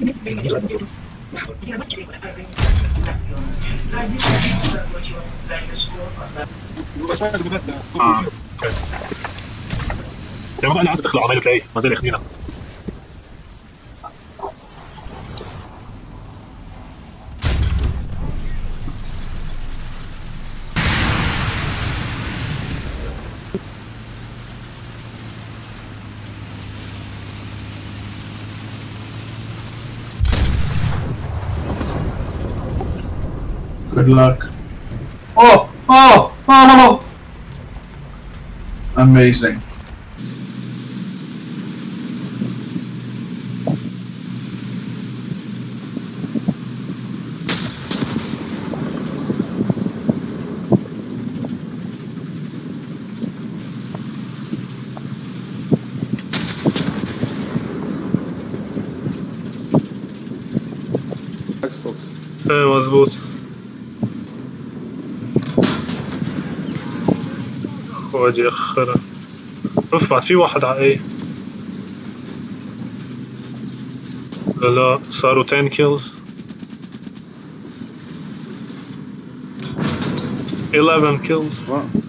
اه اوكي لما بقى انا عايز تخلع عمال تلاقيه ما زال ياخدينا Good luck. Oh, oh, oh! Amazing. اكس بوكس ايه مظبوط خد يخرا اوف بعد في واحد على ايه لا لا صاروا 10 كيلز 11 كيلز واو